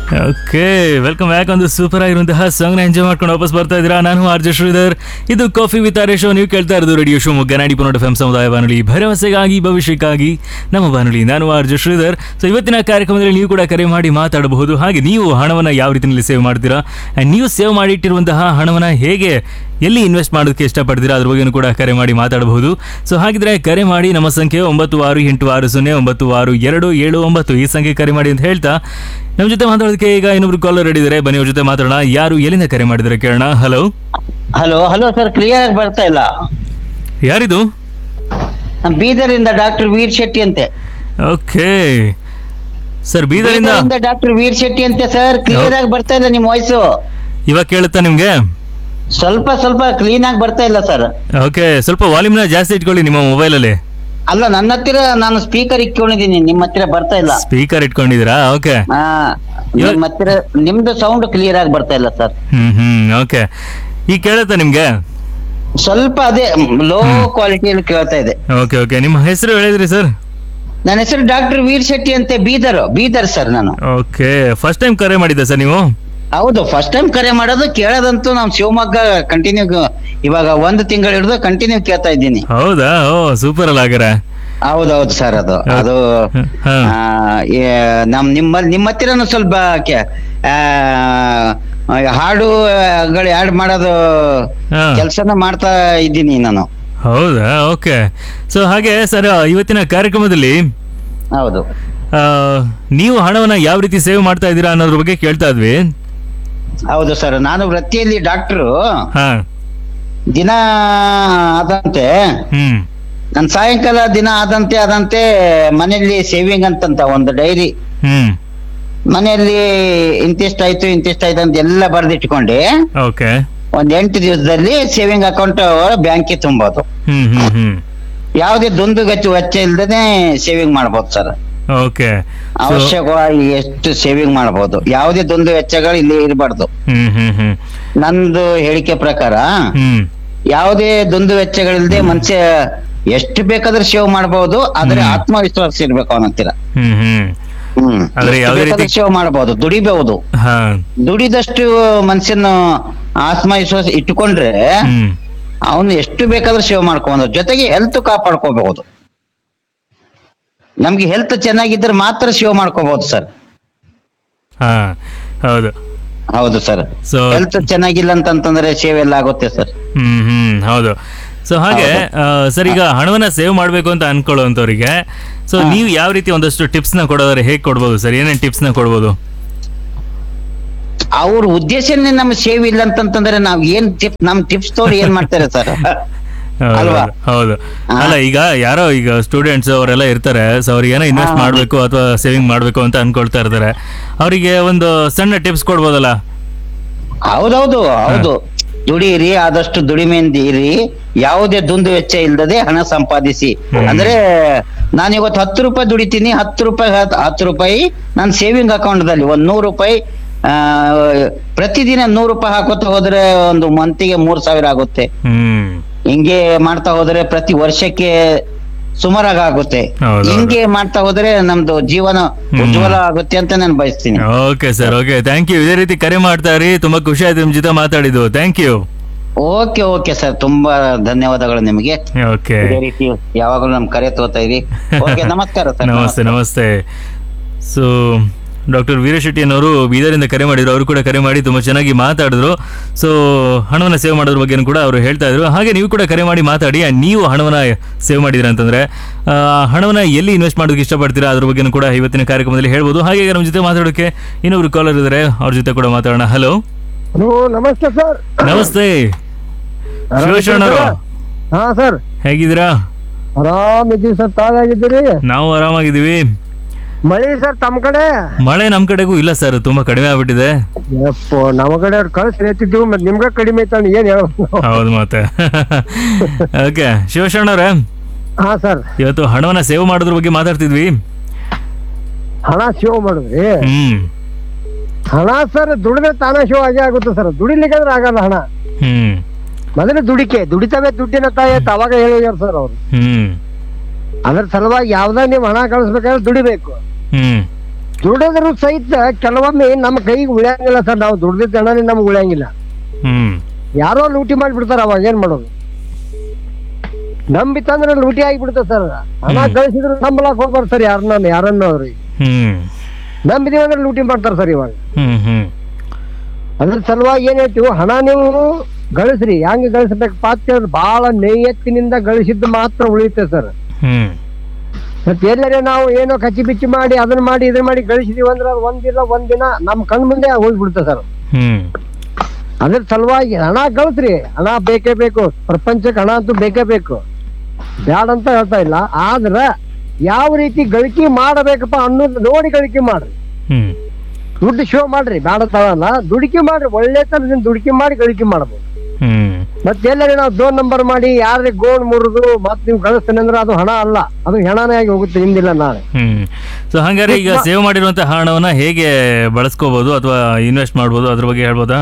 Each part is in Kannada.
ಓಕೆ ವೆಲ್ಕಮ್ ಬ್ಯಾಕ್ ಒಂದು ಸೂಪರ್ ಆಗಿರುವಂತಹ ಸಾಂಗ್ ನ ಎಂಜಾಯ್ ಮಾಡ್ಕೊಂಡು ವಾಪಸ್ ಬರ್ತಾ ಇದ್ದೀರಾ ನಾನು ಆರ್ಜೆ ಶ್ರೀಧರ್ ಇದು ಕಾಫಿ ವಿತ್ ಆರ್ ಶೋ ನೀವು ಕೇಳ್ತಾ ಇರೋದು ರೇಡಿಯೋ ಶೋ ಮುಗ್ಗನಾಡಿ ಪುನೋಟ ಎಫ್ ಸಮುದಾಯ ಬಾನುಲಿ ಭರವಸೆಗಾಗಿ ಭವಿಷ್ಯಕ್ಕಾಗಿ ನಮ್ಮ ಬಾನುಲಿ ನಾನು ಆರ್ಜೆ ಶ್ರೀಧರ್ ಸೊ ಇವತ್ತಿನ ಕಾರ್ಯಕ್ರಮದಲ್ಲಿ ನೀವು ಕೂಡ ಕರೆ ಮಾಡಿ ಮಾತಾಡಬಹುದು ಹಾಗೆ ನೀವು ಹಣವನ್ನು ಯಾವ ರೀತಿಯಲ್ಲಿ ಸೇವ್ ಮಾಡ್ತೀರಾ And ನೀವು ಸೇವ್ ಮಾಡಿಟ್ಟಿರುವಂತಹ ಹಣವನ್ನು ಹೇಗೆ ಎಲ್ಲಿ ಇನ್ವೆಸ್ಟ್ ಮಾಡೋದಕ್ಕೆ ಇಷ್ಟಪಡ್ತೀರಾ ಅದ್ರ ಬಗ್ಗೆನೂ ಕೂಡ ಕರೆ ಮಾಡಿ ಮಾತಾಡಬಹುದು ಸೊ ಹಾಗಿದ್ರೆ ಕರೆ ಮಾಡಿ ನಮ್ಮ ಸಂಖ್ಯೆ ಒಂಬತ್ತು ಆರು ಎಂಟು ಆರು ಸೊನ್ನೆ ಒಂಬತ್ತು ಆರು ಎರಡು ಏಳು ಒಂಬತ್ತು ಈ ಸಂಖ್ಯೆ ಕರೆ ಮಾಡಿ ಅಂತ ಹೇಳ್ತಾ ನಮ್ಮ ಜೊತೆ ಮಾತಾಡೋದಕ್ಕೆ ಈಗ ಇನ್ನೊಬ್ರು ಕಾಲರ್ ಇದ್ದಾರೆ ಬನ್ನಿ ಅವ್ರ ಜೊತೆ ಮಾತಾಡೋಣ ಯಾರು ಎಲ್ಲಿಂದ ಕರೆ ಮಾಡಿದ್ದಾರೆ ಕೇಳೋಣ hello hello hello sir clear ಆಗಿ ಬರ್ತಾ ಇಲ್ಲ ಯಾರಿದು ನಾನ್ ಬೀದರಿಂದ ಡಾಕ್ಟರ್ ವೀರ್ ಶೆಟ್ಟಿ ಅಂತೆ ಓಕೆ ಸರ್ ಬೀದರಿಂದ ಡಾಕ್ಟರ್ ವೀರ್ ಶೆಟ್ಟಿ ಅಂತೆ ಸರ್ ಕ್ಲಿಯರ್ ಆಗಿ ಬರ್ತಾ ಇಲ್ಲ ನಿಮ್ ವಾಯ್ಸು ಇವಾಗ ಕೇಳುತ್ತಾ ನಿಮ್ಗೆ ಸ್ವಲ್ಪ ಸ್ವಲ್ಪ ಕ್ಲೀನ್ ಆಗಿ ಬರ್ತಾ ಇಲ್ಲ ಸರ್ ಓಕೆ ಸ್ವಲ್ಪ ವಾಲ್ಯೂಮ್ನ ಜಾಸ್ತಿ ಇಟ್ಕೊಳ್ಳಿ ನಿಮ್ಮ ಮೊಬೈಲಲ್ಲಿ ಅಲ್ಲ ನನ್ನ ಹತ್ತಿರ ನಾನು ಸ್ಪೀಕರ್ ಇಟ್ಕೊಂಡಿದ್ದೀನಿ ನಿಮ್ಮ ಹತ್ತಿರ ಬರ್ತಾ ಇಲ್ಲ ಸ್ಪೀಕರ್ ಇಟ್ಕೊಂಡಿದ್ದೀರಾ ಓಕೆ ಹಾ ನಿಮ್ಮ ಹತ್ತಿರ ನಿಮ್ದು ಸೌಂಡ್ ಕ್ಲಿಯರ್ ಆಗಿ ಬರ್ತಾ ಇಲ್ಲ ಸರ್ ಹ್ಮ್ ಹ್ಮ್ ಓಕೆ ಈಗ ಕೇಳುತ್ತಾ ನಿಮ್ಗೆ ಸ್ವಲ್ಪ ಅದೇ ಲೋ ಕ್ವಾಲಿಟಿಯಲ್ಲಿ ಕೇಳ್ತಾ ಇದೆ ಓಕೆ ಓಕೆ ನಿಮ್ಮ ಹೆಸರು ಹೇಳಿದ್ರಿ ಸರ್ ನನ್ನ ಹೆಸರು ಡಾಕ್ಟರ್ ವೀರ್ ಶೆಟ್ಟಿ ಅಂತೆ ಬೀದರ್ ಬೀದರ್ ಸರ್ ನಾನು ಓಕೆ ಫಸ್ಟ್ ಟೈಮ್ ಕರೆ ಮಾಡಿದ್ದೆ ಸರ್ ನೀವು ಹೌದು ಫಸ್ಟ್ ಟೈಮ್ ಕರೆ ಮಾಡೋದು ಕೇಳೋದಂತೂ ನಾವು ಶಿವಮೊಗ್ಗ ಕಂಟಿನ್ಯೂ ಇವಾಗ ಒಂದು ತಿಂಗಳು ಹಿಡಿದು ಕಂಟಿನ್ಯೂ ಕೇಳ್ತಾ ಇದ್ದೀನಿ ಹೌದಾ ಓ ಸೂಪರ್ ಅಲ್ಲ ಹಾಗಾರೆ ಹೌದೌದು ಸರ್ ಅದು ಅದು ಹಾ. ಆ, ಏ- ನಮ್ ನಿಮ್ಮ ನಿಮ್ಮ ಹತ್ತಿರನು ಸ್ವಲ್ಪ ಕೆ- ಆ, ಹಾಡುಗಳು ಆಡ್ ಮಾಡೋದು ಹಾ. ಕೆಲಸನ ಮಾಡ್ತಾ ಇದ್ದೀನಿ ನಾನು ಹೌದಾ ಓಕೆ ಸೊ ಹಾಗೆ ಸರ್ ಇವತ್ತಿನ ಕಾರ್ಯಕ್ರಮದಲ್ಲಿ ಹೌದು ಆ, ನೀವು ಹಣವನ್ನ ಯಾವ ರೀತಿ ಸೇವ್ ಮಾಡ್ತಾ ಇದ್ದೀರಾ ಅನ್ನೋದ್ರ ಬಗ್ಗೆ ಕೇಳ್ತಾ ಇದ್ವಿ ಹೌದು ಸರ್ ನಾನು ವೃತ್ತಿಯಲ್ಲಿ ಡಾಕ್ಟರು ಹಾ ದಿನ ಆದಂತೆ ಹ್ಮ್ ನನ್ ಸಾಯಂಕಾಲ ದಿನ ಆದಂತೆ ಆದಂತೆ ಮನೆಯಲ್ಲಿ ಸೇವಿಂಗ್ ಅಂತಂತ ಒಂದು ಡೈರಿ ಹ್ಮ್ ಮನೆಯಲ್ಲಿ ಇಂತಿಷ್ಟಾಯ್ತು ಇಂತಿಷ್ಟಾಯ್ತು ಅಂತ ಎಲ್ಲ ಬರೆದಿಟ್ಕೊಂಡೆ ಓಕೆ ಒಂದ್ ಎಂಟು ದಿವಸದಲ್ಲಿ ಸೇವಿಂಗ್ ಅಕೌಂಟ್ ಬ್ಯಾಂಕಿಗೆ ತುಂಬೋದು ಹ್ಮ್ ಹ್ಮ್ ಹ್ಮ್ ಯಾವುದೇ ದುಂದು ಗಚ್ಚು ವೆಚ್ಚ ಇಲ್ದೇನೆ ಸೇವಿಂಗ್ ಮಾಡ್ಬೋದು ಸರ್ ಓಕೆ ಅವಶ್ಯಕವಾಗಿ ಎಷ್ಟು ಸೇವಿಂಗ್ ಮಾಡ್ಬೋದು ಯಾವುದೇ ದುಂದು ವೆಚ್ಚಗಳು ಇಲ್ಲಿ ಇರಬಾರ್ದು ಹ್ಮ್ ಹ್ಮ್ ಹ್ಮ್ ನಂದು ಹೇಳಿಕೆ ಪ್ರಕಾರ ಹ್ಮ್ ಯಾವುದೇ ದುಂದು ವೆಚ್ಚಗಳಿಲ್ದೆ ಮನುಷ್ಯ ಎಷ್ಟು ಬೇಕಾದ್ರೂ ಸೇವ್ ಮಾಡಬಹುದು ಆದ್ರೆ ಹ್ಮ್. ಆತ್ಮವಿಶ್ವಾಸ ಇರ್ಬೇಕು ಅವನ ಹತ್ತಿರ ಹ್ಮ್ ಹ್ಮ್ ಹ್ಮ್ ಆದ್ರೆ ಯಾವುದೇ ರೀತಿ- ಸೇವ್ ಮಾಡಬಹುದು ದುಡಿಬಹುದು ಹಾ ದುಡಿದಷ್ಟು ಮನುಷ್ಯನ ಆತ್ಮವಿಶ್ವಾಸ ಇಟ್ಟುಕೊಂಡ್ರೆ ಹ್ಮ್ ಅವನು ಎಷ್ಟು ಬೇಕಾದ್ರೂ ಸೇವ್ ಮಾಡ್ಕೋಬಹುದು ಜೊತೆಗೆ ಹೆಲ್ತ್ ಕಾಪಾಡ್ಕೋಬಹುದು ನಮ್ಗೆ ಹೆಲ್ತ್ ಚೆನ್ನಾಗಿದ್ರೆ ಮಾತ್ರ ಸೇವ್ ಮಾಡ್ಕೋಬಹುದು ಸರ್ ಹಾ ಹೌದು ಹೌದು ಸರ್ ಸೊ ಹೆಲ್ತ್ ಚೆನ್ನಾಗಿಲ್ಲ ಅಂತಂತಂದ್ರೆ ಸೇವ್ ಎಲ್ಲ ಆಗುತ್ತೆ ಸರ್ ಹ್ಮ್ ಹ್ಮ್ ಹೌದು ಸೊ ಹಾಗೆ ಆ, ಸರ್ ಈಗ ಹಣವನ್ನ ಸೇವ್ ಮಾಡ್ಬೇಕು ಅಂತ ಅನ್ಕೊಳ್ಳುವಂತವ್ರಿಗೆ ಸೊ ಹಾ. ನೀವು ಯಾವ ರೀತಿ ಒಂದಷ್ಟು ಟಿಪ್ಸ್ ನ ಕೊಡೋದ್ರೆ ಹೇಗೆ ಕೊಡ್ಬೋದು ಸರ್ ಏನೇನ್ ಟಿಪ್ಸ್ ನ ಕೊಡ್ಬೋದು ಅವ್ರ ಉದ್ದೇಶನೇ ನಮ್ ಸೇವ್ ಇಲ್ಲ ಅಂತಂತಂದ್ರೆ ನಾವ್ ಏನ್ ಟಿಪ್ ನಮ್ ಟಿಪ್ಸ್ ತೋಡಿ ಏನ್ ಮಾಡ್ತಾರೆ ಸರ್ ಹೌದು, ಅಲ್ವಾ? ಹೌದು ಹಾ. ಅಲ್ಲ ಈಗ ಯಾರೋ ಈಗ ಸ್ಟೂಡೆಂಟ್ಸ್ ಅವರೆಲ್ಲ ಇರ್ತಾರೆ ಸೊ ಅವ್ರಿಗೆ ಏನೋ ಇನ್ವೆಸ್ಟ್ ಹಾ. ಮಾಡ್ಬೇಕು ಅಥವಾ ಸೇವಿಂಗ್ ಮಾಡ್ಬೇಕು ಅಂತ ಅನ್ಕೊಳ್ತಾ ಇರ್ತಾರೆ ಅವರಿಗೆ ಒಂದು ಸಣ್ಣ ಟಿಪ್ಸ್ ಕೊಡ್ಬೋದಲ್ಲ ಹೌದೌದು ಹೌದು ದುಡಿಯಿರಿ ಆದಷ್ಟು ದುಡಿಮೆಯಿಂದ ಇರಿ ಯಾವುದೇ ದುಂದು ವೆಚ್ಚ ಇಲ್ಲದೆ ಹಣ ಸಂಪಾದಿಸಿ ಹ್ಮ್. ಅಂದ್ರೆ ನಾನು ಇವತ್ತು ಹತ್ತು ರೂಪಾಯಿ ದುಡಿತೀನಿ ಹತ್ತು ರೂಪಾಯಿ ಹತ್- ಹತ್ತು ರೂಪಾಯಿ ನನ್ನ ಸೇವಿಂಗ್ ಅಕೌಂಟ್ ದಲ್ಲಿ ಒಂದ್ ನೂರು ರೂಪಾಯಿ ಆ, ಪ್ರತಿದಿನ ನೂರು ರೂಪಾಯಿ ಹಾಕೋತಾ ಹೋದ್ರೆ ಒಂದು ಮಂತಿಗೆ ಮೂರ್ ಸಾವಿರ ಆಗುತ್ತೆ ಹ್ಮ್ ಹಿಂಗೆ ಮಾಡ್ತಾ ಹೋದ್ರೆ ಪ್ರತಿ ವರ್ಷಕ್ಕೆ ಸುಮಾರಾಗ ಆಗುತ್ತೆ ಹೌದೌದು. ಹಿಂಗೆ ಮಾಡ್ತಾ ಹೋದ್ರೆ ನಮ್ದು ಜೀವನ ಹ್ಮ್. ಉಜ್ವಲ ಆಗುತ್ತೆ ಅಂತ ನಾನು ಬಯಸ್ತೀನಿ okay sir okay thank you ಇದೇ ರೀತಿ ಕರೆ ಮಾಡ್ತಾ ಇರಿ ತುಂಬಾ ಖುಷಿ ಆಯ್ತು ನಿಮ್ ಜೊತೆ ಮಾತಾಡಿದ್ದು thank you okay okay sir ತುಂಬಾ ಧನ್ಯವಾದಗಳು ನಿಮಗೆ ಓಕೆ ಇದೇ ರೀತಿ ಯಾವಾಗಲೂ ನಮ್ ಕರೆ ತಗೋತಾ ಇರಿ ಓಕೆ ನಮಸ್ಕಾರ ಸರ್ ನಮಸ್ತೆ ನಮಸ್ತೆ ಸೊ ಡಾಕ್ಟರ್ ವೀರಶೆಟ್ಟಿ ಅನ್ನೋರು ಬೀದರಿಂದ ಕರೆ ಮಾಡಿದ್ರು ಅವರು ಕೂಡ ಕರೆ ಮಾಡಿ ತುಂಬ ಚೆನ್ನಾಗಿ ಮಾತಾಡಿದ್ರು ಸೊ ಹಣವನ್ನು ಸೇವ್ ಮಾಡೋದ್ರ ಬಗ್ಗೆ ಕೂಡ ಅವರು ಹೇಳ್ತಾ ಇದ್ರು ಹಾಗೆ ನೀವು ಕೂಡ ಕರೆ ಮಾಡಿ ಮಾತಾಡಿ and ನೀವು ಹಣವನ್ನು ಸೇವ್ ಮಾಡಿದ್ದೀರಾ ಅಂತಂದ್ರೆ ಆ, ಹಣವನ್ನು ಎಲ್ಲಿ ಇನ್ವೆಸ್ಟ್ ಮಾಡೋದಕ್ಕೆ ಇಷ್ಟಪಡ್ತೀರಾ ಅದ್ರ ಬಗ್ಗೆ ಕೂಡ ಇವತ್ತಿನ ಕಾರ್ಯಕ್ರಮದಲ್ಲಿ ಹೇಳ್ಬೋದು ಹಾಗೆ ಈಗ ನಮ್ಮ ಜೊತೆ ಮಾತಾಡೋಕ್ಕೆ ಇನ್ನೊಬ್ರು ಕಾಲರ್ ಇದ್ದಾರೆ ಅವ್ರ ಜೊತೆ ಕೂಡ ಮಾತಾಡೋಣ ಹಲೋ ಹಲೋ ನಮಸ್ತೆ ಸರ್ ನಮಸ್ತೆ ಶಿವಶರಣರು ಹಾ ಸರ್ ಹೇಗಿದ್ದೀರಾ ಆರಾಮಿದ್ದೀವಿ ಸರ್ ತಾವಾಗಿದ್ದೀರಿ ನಾವು ಆರಾಮಾಗಿದ್ದೀವಿ ಮಳಿ ಸರ್ ತಮ್ಮ ಕಡೆ ಮಳೆ ನಮ್ಮ ಕಡೆಗೂ ಇಲ್ಲ ಸರ್ ತುಂಬಾ ಕಡಿಮೆ ಆಗ್ಬಿಟ್ಟಿದೆ ಯಪ್ಪೋ ನಮ್ಮ ಕಡೆ ಅವ್ರು ಕಳ್ಸಿ ಎತ್ತಿದ್ದೀವಿ ಮತ್ತೆ ನಿಮ್ಗೆ ಕಡಿಮೆ ಐತಣ್ಣ ಏನ್ ಹೇಳ ಹೌದು ಮತ್ತೆ ಓಕೆ ಶಿವಶರಣವ್ರೆ ಹಾ ಸರ್ ಇವತ್ತು ಹಣವನ್ನ ಸೇವ್ ಮಾಡೋದ್ರ ಬಗ್ಗೆ ಮಾತಾಡ್ತಿದ್ವಿ ಹಣ ಸೇವ್ ಮಾಡಿದ್ರಿ ಹ್ಮ್ ಹಣ ಸರ್ ದುಡಿದ್ರೆ ತಾನೇ ಶೋ ಆಗೇ ಆಗುತ್ತೆ ಸರ್ ದುಡಿಲಿಕ್ಕಂದ್ರೆ ಆಗಲ್ಲ ಹಣ ಹ್ಮ್ ಮೊದಲು ದುಡಿಕೆ ದುಡಿತವೇ ದುಡ್ಡಿನ ತಾಯಿ ಅಂತ ಅವಾಗ ಹೇಳಿದಾರೆ ಸರ್ ಅವ್ರು ಹ್ಮ್ ಅದ್ರ ಸಲುವಾಗಿ ಯಾವ್ದ ನೀವು ಹಣ ಕಳಿಸ್ಬೇಕಾದ್ರೆ ದುಡಿಬೇಕು ಹ್ಮ್ ದುಡಿದ್ರು ಸಹಿತ ಕೆಲವೊಮ್ಮೆ ನಮ್ಮ ಕೈಗೆ ಉಳಿಯಂಗಿಲ್ಲ ಸರ್ ನಾವು ದುಡ್ದಿದ್ದ ಹಣನೇ ನಮ್ಗೆ ಉಳಿಯಂಗಿಲ್ಲ ಹ್ಮ್ ಯಾರೋ ಲೂಟಿ ಮಾಡಿಬಿಡ್ತಾರ ಅವಾಗ ಏನ್ ಮಾಡೋದು ನಂಬಿತಂದ್ರೆ ಲೂಟಿ ಆಗಿಬಿಡ್ತದೆ ಸರ್ ಹಣ ಹ್ಮ್. ಗಳಿಸಿದ್ರು ನಂಬಲಾಕ್ ಹೋಗ್ಬಾರ್ದು ಸರ್ ಯಾರನ್ನ ಯಾರನ್ನ ಅವ್ರಿ ಹ್ಮ್ ನಂಬಿದೀವಿ ಅಂದ್ರೆ ಲೂಟಿ ಮಾಡ್ತಾರೆ ಸರ್ ಇವಾಗ ಹ್ಮ್ ಹ್ಮ್ ಅದ್ರ ಸಲುವಾಗಿ ಏನ್ ಹೇಳ್ತೀವಿ ಹಣ ನೀವು ಗಳಿಸ್ರಿ ಹೆಂಗ್ ಗಳಿಸ್ಬೇಕು ಪಾತ್ರ ಬಹಳ ನೇಯತ್ತಿನಿಂದ ಗಳಿಸಿದ್ದು ಮಾತ್ರ ಉಳಿಯುತ್ತೆ ಸರ್ ಹ್ಮ್ ಮತ್ತೆ ಎಲ್ಲರೇ ನಾವು ಏನೋ ಕಚ್ಚಿ ಬಿಚ್ಚಿ ಮಾಡಿ ಅದನ್ನ ಮಾಡಿ ಇದನ್ನ ಮಾಡಿ ಗಳಿಸಿದೀವಿ ಅಂದ್ರೆ ಅದು ಒಂದಿಲ್ಲ ಒಂದಿನ ನಮ್ ಕಣ್ ಮುಂದೆ ಹೋಗ್ಬಿಡುತ್ತೆ ಸರ್ ಹ್ಮ್ ಅದ್ರ ಸಲುವಾಗಿ ಹಣ ಗಳಿಸ್ರಿ ಹಣ ಬೇಕೇ ಬೇಕು ಪ್ರಪಂಚಕ್ಕೆ ಹಣ ಅಂತೂ ಬೇಕೇ ಬೇಕು ಬ್ಯಾಡ ಅಂತ ಹೇಳ್ತಾ ಇಲ್ಲ ಆದ್ರ ಯಾವ ರೀತಿ ಗಳಿಕೆ ಮಾಡಬೇಕಪ್ಪ ಅನ್ನೋದು ನೋಡಿ ಗಳಿಕೆ ಮಾಡ್ರಿ ಹ್ಮ್ ದುಡ್ಡು ಶೋ ಮಾಡ್ರಿ ಬ್ಯಾಡ ತಗೊಳಲ್ಲ ದುಡಿಕೆ ಮಾಡ್ರಿ ಒಳ್ಳೆ ತನದಿಂದ ದುಡಿಕೆ ಮಾಡಿ ಗಳಿಕೆ ಮಾಡ್ಬೋದು ಹ್ಮ್ ಮತ್ತೆ ಎಲ್ಲರೂ ನಾವು ದೋ ನಂಬರ್ ಮಾಡಿ ಯಾರಿಗೆ ಗೋಲ್ಡ್ ಮುರಿದು ಮತ್ತೆ ನೀವು ಗಳಿಸ್ತೀನಿ ಅಂದ್ರೆ ಅದು ಹಣ ಅಲ್ಲ ಅದು ಹೆಣನೇ ಆಗಿ ಹೋಗುತ್ತೆ ಹಿಂದಿಲ್ಲ ನಾಳೆ ಹ್ಮ್ ಸೊ ಹಂಗಾರೆ ಈಗ ಸೇವ್ ಮಾಡಿರುವಂತಹ ಹಣವನ್ನ ಹೇಗೆ ಬಳಸ್ಕೋಬಹುದು ಅಥವಾ ಇನ್ವೆಸ್ಟ್ ಮಾಡ್ಬೋದು ಅದ್ರ ಬಗ್ಗೆ ಹೇಳ್ಬೋದಾ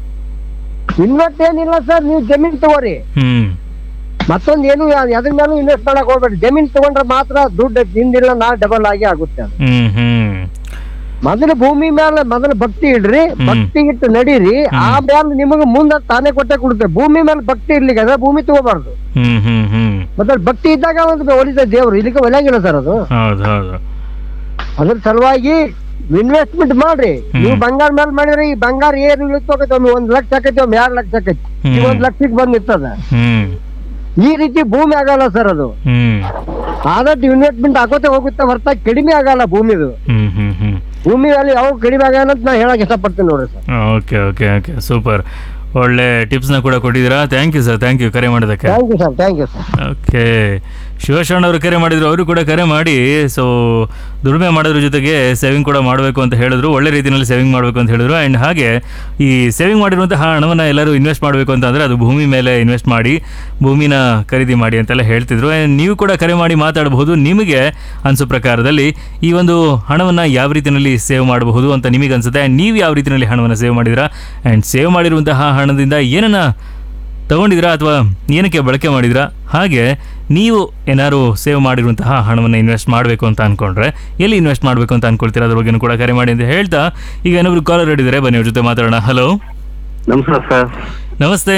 ಇನ್ವೆಸ್ಟ್ ಏನಿಲ್ಲ ಸರ್ ನೀವು ಜಮೀನ್ ತಗೋರಿ ಹ್ಮ್ ಮತ್ತೊಂದು ಏನು ಯಾ- ಅದ್ರ ಮೇಲೂ ಇನ್ವೆಸ್ಟ್ ಮಾಡಕ್ ಹೋಗ್ಬೇಡಿ ಜಮೀನ್ ತಗೊಂಡ್ರೆ ಮಾತ್ರ ದುಡ್ಡು ಹಿಂದಿಲ್ಲ ನಾ ಡಬಲ್ ಆಗಿ ಆಗುತ್ತೆ ಅದು ಹ್ಮ್ ಹ್ಮ್ ಮೊದಲು ಭೂಮಿ ಮೇಲೆ ಮೊದಲು ಭಕ್ತಿ ಇಡ್ರಿ ಭಕ್ತಿ ಇಟ್ಟು ನಡೀರಿ ಆಮೇಲೆ ನಿಮಗೆ ಮುಂದೆ ತಾನೇ ಕೊಟ್ಟೆ ಕೊಡುತ್ತೆ ಭೂಮಿ ಮೇಲೆ ಭಕ್ತಿ ಇರ್ಲಿಕ್ಕೆ ಅದ ಭೂಮಿ ತಗೋಬಾರ್ದು ಹ್ಮ್ ಹ್ಮ್ ಹ್ಮ್ ಮತ್ತೆ ಭಕ್ತಿ ಇದ್ದಾಗ ಒಂದು ಒಲಿದ ದೇವ್ರು ಇಲ್ಲಿಗೆ ಒಲೆಯಂಗಿಲ್ಲ ಸರ್ ಅದು ಹೌದು ಹೌದು ಅದ್ರ ಸಲುವಾಗಿ ಇನ್ವೆಸ್ಟ್ಮೆಂಟ್ ಮಾಡ್ರಿ ನೀವು ಬಂಗಾರ ಮೇಲೆ ಮಾಡಿದ್ರೆ ಈ ಬಂಗಾರ ಏನ್ ಇಳಿತೋಕೈತಿ ಒಮ್ಮೆ ಒಂದ್ ಲಕ್ಷ ಆಕೈತಿ ಒಮ್ಮೆ ಎರಡ್ ಲಕ್ಷ ಆಕೈತಿ ಈಗ ಒಂದ್ ಲಕ್ಷಕ್ಕೆ ಬಂದ್ ನಿಂತದ ಹ್ಮ್ ಈ ರೀತಿ ಭೂಮಿ ಆಗಲ್ಲ ಸರ್ ಅದು ಹ್ಮ್ ಆದಷ್ಟು ಇನ್ವೆಸ್ಟ್ಮೆಂಟ್ ಆಗೋತೆ ಹೋಗುತ್ತೆ ಹೊರತ ಕಡಿಮೆ ಆಗಲ್ಲ ಭೂಮಿದು ಹ್ಮ್ ಹ್ಮ್ ಹ್ಮ್ ಭೂಮಿ ವ್ಯಾಲ್ಯೂ ಯಾವಾಗ ಕಡಿಮೆ ಆಗಲ್ಲ ಅಂತ ನಾ ಹೇಳಕ್ ಇಷ್ಟಪಡ್ತೀನಿ ನೋಡ್ರಿ sir okay okay okay super ಒಳ್ಳೆ ಟಿಪ್ಸ್ನ ಕೂಡ ಕೊಟ್ಟಿದ್ದೀರಾ thank you sir thank you ಕರೆ ಮಾಡೋದಕ್ಕೆ thank you sir thank you sir okay Shivasharana ಅವರು ಕರೆ ಮಾಡಿದ್ರು ಅವರು ಕೂಡ ಕರೆ ಮಾಡಿ ಸೊ ದುಡಿಮೆ ಮಾಡೋದ್ರ ಜೊತೆಗೆ ಸೇವಿಂಗ್ ಕೂಡ ಮಾಡಬೇಕು ಅಂತ ಹೇಳಿದ್ರು ಒಳ್ಳೆ ರೀತಿಯಲ್ಲಿ ಸೇವಿಂಗ್ ಮಾಡಬೇಕು ಅಂತ ಹೇಳಿದ್ರು ಆ್ಯಂಡ್ ಹಾಗೆ ಈ ಸೇವಿಂಗ್ ಮಾಡಿರುವಂತಹ ಹಣವನ್ನು ಎಲ್ಲರೂ ಇನ್ವೆಸ್ಟ್ ಮಾಡಬೇಕು ಅಂತ ಅಂದರೆ ಅದು ಭೂಮಿ ಮೇಲೆ ಇನ್ವೆಸ್ಟ್ ಮಾಡಿ ಭೂಮಿನ ಖರೀದಿ ಮಾಡಿ ಅಂತೆಲ್ಲ ಹೇಳ್ತಿದ್ರು And ನೀವು ಕೂಡ ಕರೆ ಮಾಡಿ ಮಾತಾಡಬಹುದು ನಿಮಗೆ ಅನಿಸೋ ಪ್ರಕಾರದಲ್ಲಿ ಈ ಒಂದು ಹಣವನ್ನು ಯಾವ ರೀತಿಯಲ್ಲಿ ಸೇವ್ ಮಾಡಬಹುದು ಅಂತ ನಿಮಗೆ ಅನಿಸುತ್ತೆ ಆ್ಯಂಡ್ ನೀವು ಯಾವ ರೀತಿಯಲ್ಲಿ ಹಣವನ್ನು ಸೇವ್ ಮಾಡಿದಿರಾ ಆ್ಯಂಡ್ ಸೇವ್ ಮಾಡಿರುವಂತಹ ಹಣದಿಂದ ಏನನ್ನ ತಗೊಂಡಿದ್ರಾ ಅಥವಾ ಏನಕ್ಕೆ ಬಳಕೆ ಮಾಡಿದ್ರಾ ಹಾಗೆ ನೀವು ಏನಾದ್ರು ಸೇವ್ ಮಾಡಿರುವಂತಹ ಹಣವನ್ನು ಇನ್ವೆಸ್ಟ್ ಮಾಡಬೇಕು ಅಂತ ಅನ್ಕೊಂಡ್ರೆ ಎಲ್ಲಿ ಇನ್ವೆಸ್ಟ್ ಮಾಡಬೇಕು ಅಂತ ಅನ್ಕೊಳ್ತೀರಾ ಅದ್ರ ಬಗ್ಗೆನೂ ಕೂಡ ಕರೆ ಮಾಡಿ ಅಂತ ಹೇಳ್ತಾ ಈಗ ಇನ್ನೊಬ್ರು ಕಾಲರ್ ಹಿಡಿದರೆ ಬನ್ನಿ ಅವ್ರ ಜೊತೆ ಮಾತಾಡೋಣ ಹಲೋ ನಮಸ್ಕಾರ ಸರ್ ನಮಸ್ತೆ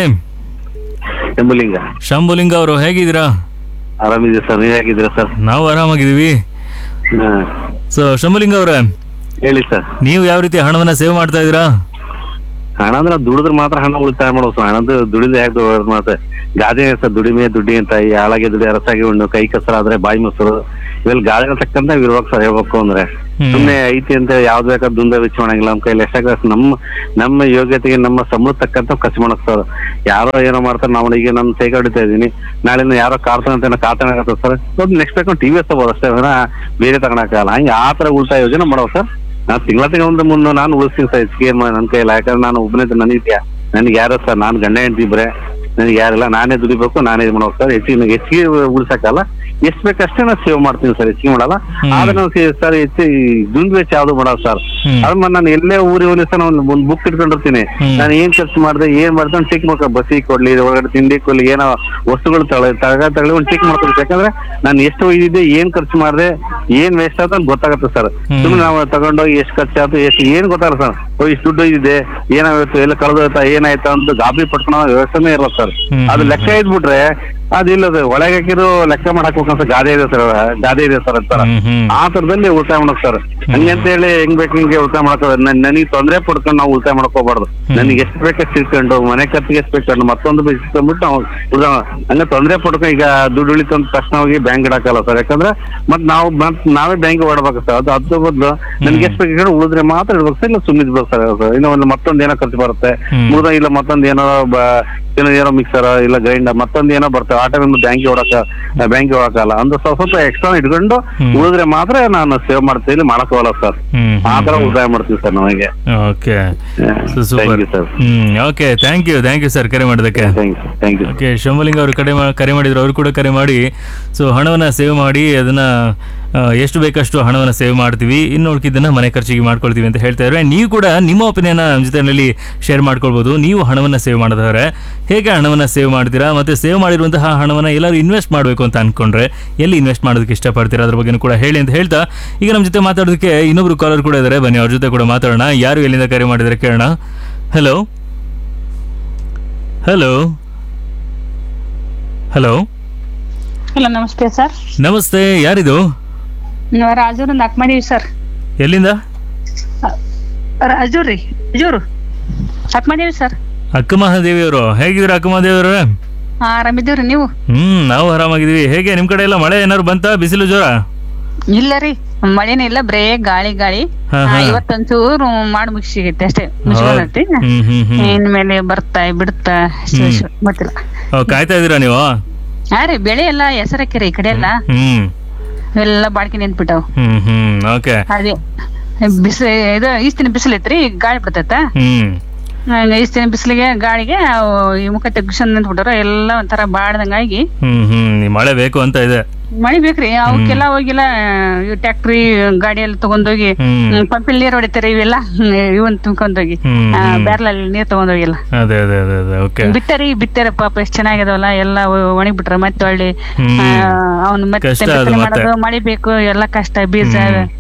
ಎಂಬುಲಿಂಗ ಶಂಭುಲಿಂಗ ಅವರು ಹೇಗಿದ್ದೀರಾ ಆರಾಮಿದೆ ಸರ್ ನೀವ್ ಹೇಗಿದ್ದೀರಾ ಸರ್ ನಾವು ಆರಾಮಾಗಿದ್ದೀವಿ ಹಾ. ಸೊ ಶಂಭುಲಿಂಗ ಅವರೇ ಹೇಳಿ ಸರ್ ನೀವು ಯಾವ ರೀತಿ ಹಣವನ್ನು ಸೇವ್ ಮಾಡ್ತಾ ಇದ್ದೀರಾ ಹಣ ಅಂದ್ರೆ ನಾವ್ ದುಡಿದ್ರೆ ಮಾತ್ರ ಹಣ ಉಳಿತಾಯ ಮಾಡೋದು ಸರ್ ಹಣದ ದುಡಿದ ಯಾಕೆ ಮಾತ್ರ ಗಾದೆ ಸರ್ ದುಡಿಮೆ ದುಡ್ಡಿ ಅಂತ ಈ ಆಳಾಗೆ ದುಡಿ ಅರಸಾಗಿ ಉಣ್ಣು ಕೈ ಕಸರಾದ್ರೆ ಬಾಯಿ ಮೊಸರು ಇವೆಲ್ಲ ಗಾಳಿನ ತಕ್ಕಂತ ಇರ್ಬೇಕು ಸರ್ ಹೇಳ್ಬೇಕು ಅಂದ್ರೆ ಹ್ಮ್. ಸುಮ್ನೆ ಐತಿ ಅಂತ ಯಾವ್ದು ಬೇಕಾದ್ ದುಂದ ವೆಚ್ಚ ಮಾಡಂಗಿಲ್ಲ ನಮ್ಮ ಕೈಲಿ ಎಷ್ಟಾಗ ನಮ್ಮ ನಮ್ಮ ಯೋಗ್ಯತೆಗೆ ನಮ್ಮ ಸಂಬಳ ತಕ್ಕಂತ ಖರ್ಚು ಮಾಡಕ್ ಸರ್ ಯಾರೋ ಏನೋ ಮಾಡ್ತಾರೆ ನಾವು ಈಗ ನಾನು ಸೈಕಲ್ ಹೊಡಿತಾ ಇದೀನಿ ನಾಳಿನ ಯಾರೋ ಕಾರ್ ತಗೊಂತ ಕಾರ್ ತಗೊಳಕತ್ತ ಸರ್ ಸ್ವಲ್ಪ ನೆಕ್ಸ್ಟ್ ಬೇಕು ಟಿವಿ ಎಸ್ ತಗೋದು ಅಷ್ಟೇ ವಿನ ಬೇರೆ ತಗೊಳಕಾಗಲ್ಲ ಹಂಗೆ ಆ ತರ ಉಳಿತಾಯ ಯೋಜನೆ ಮಾಡೋ ಸರ್ ನಾನು ತಿಂಗಳ ತಿಂಗಳ ಒಂದು ಮುನ್ನ ನಾನು ಉಳಿಸ್ತೀನಿ ಸರ್ ಹೆಚ್ಚಿಗೆ ಏನ್ ಮಾಡಿ ನನ್ನ ಕೈಯಲ್ಲಿ ಯಾಕಂದ್ರೆ ನಾನು ಒಬ್ಬನೇ ನನಗೆ ನನಗೆ ಯಾರೋ ಸರ್ ನಾನು ಗಂಡ ಹೆಂಡತಿ ಇಬ್ರೆ ನನಗೆ ಯಾರಿಲ್ಲ ನಾನೇ ದುಡಿಬೇಕು ನಾನೇ ಇದು ಮಾಡ್ಬೇಕು ಸರ್ ಹೆಚ್ಚಿಗೆ ನನಗೆ ಹೆಚ್ಚಿಗೆ ಉಳಿಸಕ್ಕಲ್ಲ ಎಷ್ಟ್ ಬೇಕಷ್ಟೇ ನಾನು ಸೇವ್ ಮಾಡ್ತೀನಿ ಸರ್ ಹೆಚ್ಚಿಗೆ ಮಾಡಲ್ಲ ಹ್ಮ್. ಆದ್ರೆ ನಾನು ಸರ್ ಹೆಚ್ಚು ದುಂದ್ ವೆಚ್ಚ ಯಾವ್ದು ಮಾಡಲ್ಲ ಸರ್ ಹ್ಮ್. ಅದ್ರ ನಾನು ಎಲ್ಲೇ ಊರಿಗೆ ಹೋಗಿ ಸರ್ ನಾನು ಒಂದು ಬುಕ್ ಇಟ್ಕೊಂಡಿರ್ತೀನಿ ಹ್ಮ್. ನಾನು ಏನ್ ಖರ್ಚು ಮಾಡಿದೆ ಏನ್ ಮಾಡ್ದೆ ಒಂದು ಟಿಕ್ ಮಾಡ್ಕೊ ಬಸ್ಸಿಗೆ ಕೊಡ್ಲಿ ಒಳಗಡೆ ತಿಂಡಿ ಕೊಡ್ಲಿ ಏನೋ ವಸ್ತುಗಳು ತಗೊಳ್ಳಿ ತಗ ತಗೊಳ್ಳಿ ಒಂದು ಟಿಕ್ ಮಾಡ್ಕೊಳ್ಬೇಕು ಯಾಕಂದ್ರೆ ನಾನು ಎಷ್ಟು ಒಯ್ದಿದ್ದೆ ಏನ್ ಖರ್ಚು ಮಾಡಿದೆ ಏನ್ ವೇಸ್ಟ್ ಆಯ್ತು ಅಂತ ಗೊತ್ತಾಗುತ್ತೆ ಸರ್ ಹ್ಮ್. ಸುಮ್ಮನೆ ನಾವು ತಗೊಂಡೋಗಿ ಎಷ್ಟು ಖರ್ಚಾಯ್ತು ಎಷ್ಟು ಏನ್ ಗೊತ್ತಾಗಲ್ಲ ಸರ್ ಓ ಇಷ್ಟು ದುಡ್ಡು ಒಯ್ದಿದೆ ಏನಾಗುತ್ತೆ ಎಲ್ಲ ಕಳೆದೋಯ್ತಾ ಏನಾಯ್ತಾ ಅಂತ ಗಾಬರಿ ಪಟ್ಕೊಳೋ ವ್ಯವಸ್ಥೆನೇ ಇರಲ್ಲ ಸರ್ ಹ್ಮ್. ಅದು ಲೆಕ್ಕ ಇದ್ಬಿಟ್ರೆ ಅದಿಲ್ಲದೆ ಒಳಗೆ ಹಾಕಿರೋ ಲೆಕ್ಕ ಮಾಡಕ್ ಹೋಗಂತ ಗಾದೆ ಇದೆ ಸರ್ ಗಾದೆ ಇದೆ ಸರ್ ಅಂತಾರ ಹ್ಮ್ ಹ್ಮ್ ಆ ತರದಲ್ಲಿ ಉಳಿತಾಯ ಮಾಡಕ್ ಸರ್ ಹಂಗೆ ಅಂತ ಹೇಳಿ ಹೆಂಗ್ ಬೇಕು ಹಿಂಗೆ ಉಳಿತಾಯ ಮಾಡಕ್ ನನಗೆ ತೊಂದರೆ ಪಡ್ಕೊಂಡು ನಾವು ಉಳಿತಾಯ ಮಾಡಕ್ ಹೋಗ್ಬಾರ್ದು ನನಗೆ ಎಷ್ಟು ಬೇಕಷ್ಟು ಇಟ್ಕೊಂಡು ಮನೆ ಖರ್ಚಿಗೆ ಎಷ್ಟು ಬೇಕಂಡು ಮತ್ತೊಂದು ಬೇಸ್ ಇಟ್ಕೊಂಡ್ಬಿಟ್ಟು ನಾವು ಉಳಿದ ಹಂಗೆ ತೊಂದರೆ ಪಡ್ಕೊಂಡು ಈಗ ದುಡ್ಡು ಉಳಿತು ಅಂತ ತಕ್ಷಣ ಹೋಗಿ ಬ್ಯಾಂಕ್ ಇಡಕ್ಕಲ್ಲ ಸರ್ ಯಾಕಂದ್ರೆ ಮತ್ ನಾವು ಮತ್ ನಾವೇ ಬ್ಯಾಂಕ್ ಓಡಬೇಕು ಸರ್ ಅದು ಅದ್ರ ಬದಲು ನನಗೆ ಎಷ್ಟು ಬೇಕು ಇಟ್ಕೊಂಡು ಉಳಿದ್ರೆ ಮಾತ್ರ ಇಡ್ಬೇಕು ಸರ್ ಇಲ್ಲ ಸುಮ್ಮನೆ ಇಡ್ಬೇಕು ಸರ್ ಇನ್ನು ಒಂದು ಮತ್ತೊಂದು ಏನೋ ಖರ್ಚು ಬರುತ್ತೆ ಹ್ಮ್. ಉಳಿದ ಇಲ್ಲ ಮತ್ತೊಂದು ಏನೋ ಬ- ಏನೋ ಏನೋ ಮಿಕ್ಸರ್ ಇಲ್ಲ ಗ್ರೈಂಡರ್ ಮತ್ತೊಂದು ಏನೋ ಬರ್ತವೆ ಆ ಟೈಮ್ ಬ್ಯಾಂಕ್ ಹೊಡಕ ಬ್ಯಾಂಕ್ ಹೊಡಕಲ್ಲ ಅಂದ್ರೆ ಸ್ವಲ್ಪ ಸ್ವಲ್ಪ ಎಕ್ಸ್ಟ್ರಾ ಇಟ್ಕೊಂಡು ಹ್ಮ್. ಉಳಿದ್ರೆ ಮಾತ್ರ ನಾನು ಸೇವ್ ಮಾಡ್ತೀನಿ ಮಾಡಕ್ ಹೋಗಲ್ಲ ಸರ್ ಹ್ಮ್ ಆ ತರ ಉಳಿತಾಯ ಮಾಡ್ತೀವಿ ಸರ್ ನಮಗೆ okay thank super you sir hmm okay thank you thank you sir ಕರೆ ಮಾಡೋದಕ್ಕೆ thank you thank you okay Shambhulinga ಅವರು ಕರೆ ಮಾ ಕರೆ ಮಾಡಿದ್ರು ಅವರು ಕೂಡ ಕರೆ ಮಾಡಿ ಸೊ ಹಣವನ್ನು ಸೇವ್ ಮಾಡಿ ಅದನ್ನು ಆ, ಎಷ್ಟು ಬೇಕಷ್ಟು ಹಣವನ್ನು ಸೇವ್ ಮಾಡ್ತೀವಿ ಇನ್ನು ಉಳ್ಕಿದ್ದನ್ನು ಮನೆ ಖರ್ಚಿಗೆ ಮಾಡ್ಕೊಳ್ತೀವಿ ಅಂತ ಹೇಳ್ತಾ ಇದ್ದಾರೆ ನೀವು ಕೂಡ ನಿಮ್ಮ ಒಪಿನಿಯನ್ ನಮ್ಮ ಜೊತೆಯಲ್ಲಿ ಶೇರ್ ಮಾಡ್ಕೊಳ್ಬೋದು ನೀವು ಹಣವನ್ನು ಸೇವ್ ಮಾಡೋದಾದ್ರೆ ಹೇಗೆ ಹಣವನ್ನು ಸೇವ್ ಮಾಡ್ತೀರಾ ಮತ್ತು ಸೇವ್ ಮಾಡಿರುವಂತಹ ಹಣವನ್ನು ಎಲ್ಲರೂ ಇನ್ವೆಸ್ಟ್ ಮಾಡಬೇಕು ಅಂತ ಅಂದ್ಕೊಂಡ್ರೆ ಎಲ್ಲಿ ಇನ್ವೆಸ್ಟ್ ಮಾಡೋದಕ್ಕೆ ಇಷ್ಟಪಡ್ತೀರಾ ಅದ್ರ ಬಗ್ಗೆ ಕೂಡ ಹೇಳಿ ಅಂತ ಹೇಳ್ತಾ ಈಗ ನಮ್ಮ ಜೊತೆ ಮಾತಾಡೋದಕ್ಕೆ ಇನ್ನೊಬ್ರು ಕಾಲರ್ ಕೂಡ ಇದ್ದಾರೆ ಬನ್ನಿ ಅವ್ರ ಜೊತೆ ಕೂಡ ಮಾತಾಡೋಣ ಯಾರು ಎಲ್ಲಿಂದ ಕರೆ ಮಾಡಿದರೆ ಕೇಳೋಣ ಹಲೋ ಹಲೋ ಹಲೋ ಹಲೋ ನಮಸ್ತೆ ಸರ್ ನಮಸ್ತೆ ಯಾರಿದು ನಾವು ರಾಜೂರಿಂದ ಹಾಕ್ ಮಾಡೀವಿ ಸರ್ ಎಲ್ಲಿಂದ ರಾಜೂರ್ ರೀ ರಾಜೂರು ಹಾಕ್ ಮಾಡೀವಿ ಸರ್ ಅಕ್ಕ ಮಹಾದೇವಿಯವರು ಹೇಗಿದ್ದೀರಾ ಅಕ್ಕ ಮಹಾದೇವಿಯವ್ರೆ ಹಾ ಆರಾಮಿದ್ದೀವ್ರಿ ನೀವು ಹ್ಮ್ ನಾವು ಆರಾಮಾಗಿದ್ದೀವಿ ಹೇಗೆ ನಿಮ್ ಕಡೆ ಎಲ್ಲ ಮಳೆ ಏನಾದ್ರು ಬಂತಾ ಬಿಸಿಲು ಜ್ವರ ಇಲ್ಲ ರೀ ಮಳೆನೇ ಇಲ್ಲ ಬರೇ ಗಾಳಿ ಗಾಳಿ ಹಾ, ಹಾ, ಹಾ. ಇವತ್ತೊಂಚೂರು ಮಾಡಿ ಮುಗಿಸಿಗೈತೆ ಅಷ್ಟೇ ಮುಗಿಸ್ಕೊಂಡೈತಿ ಹ್ಮ್ ಹ್ಮ್ ಹ್ಮ್ ಇನ್ಮೇಲೆ ಬರ್ತಾ ಬಿಡ್ತಾ ಅಷ್ಟೇ, ಹ್ಮ್. ಅಷ್ಟೇ, ಗೊತ್ತಿಲ್ಲ ಓ, ಕಾಯ್ತಾ ಇದ್ದೀರಾ ನೀವು ಹಾ ರೀ ಬೆಳೆ ಎಲ್ಲ ಹೆಸರಕ್ಕಿರಿ ಈ ಕಡೆ ಎಲ್ಲ ಹ್ಮ್ ಎಲ್ಲ ಬಾಳ್ಕಿ ನಿಂತ್ಬಿಟ್ಟಾವ್ ಹ್ಮ್ ಹ್ಮ್ ಓಕೆ ಅದೇ ಬಿಸಿಲು ಇದು ಈಸ್ತಿನ ಬಿಸಿಲು ಐತ್ರಿ ಗಾಳಿ ಬಿಡ್ತೈತ ಹ್ಮ್ ಈಸ್ತಿನ ಬಿಸಿಲಿಗೆ ಗಾಳಿಗೆ ಅವು ಈ ಮುಖ ತೆಗ್ಸ್ಕೊಂಡ್ ನಿಂತ್ಬಿಟ್ಟಾರ ಎಲ್ಲ ಒಂಥರ ಬಾಡ್ದಂಗಾಗಿ ಹ್ಮ್ ಹ್ಮ್ ಈ ಮಳೆ ಬೇಕು ಅಂತ ಇದೆ ಮಳಿ ಬೇಕ್ರಿ ಅವಕ್ಕೆಲ್ಲ ಹೋಗಿಲ್ಲ ಇವ್ ಟ್ಯಾಕ್ಟ್ರಿ ಗಾಡಿ ಎಲ್ಲ ತಗೊಂಡೋಗಿ ಹ್ಮ್. ಪಂಪಿಲ್ ನೀರ್ ಹೊಡಿತಾರೆ ಇವೆಲ್ಲ ಹ್ಮ್, ಇವನ್ ತುಂಬ್ಕೊಂಡೋಗಿ ಹ್ಮ್, ಹ್ಮ್. ಬ್ಯಾರ್ಲಲ್ಲಿ ನೀರ್ ತಗೊಂಡೋಗಿಲ್ಲ ಅದೇ ಅದೇ ಅದೇ ಅದೇ ಓಕೆ ಬಿತ್ತರಿ ಬಿತ್ತಾರೆ ಪಾಪ ಎಷ್ಟ್ ಚೆನ್ನಾಗಿದಾವಲ್ಲ ಎಲ್ಲ ಒಣಗಿ ಬಿಟ್ರ ಮತ್ತೆ ಒಳ್ಳೆ ಹ್ಮ್. ಅವ್ನು ಮತ್ತೆ ಕಷ್ಟ ಅದು ಬಿತ್ತನೆ ಮತ್ತೆ. ಮಾಡೋದು ಮಳಿ ಬೇಕು ಎಲ್ಲ ಕಷ್ಟ ಬೀಜ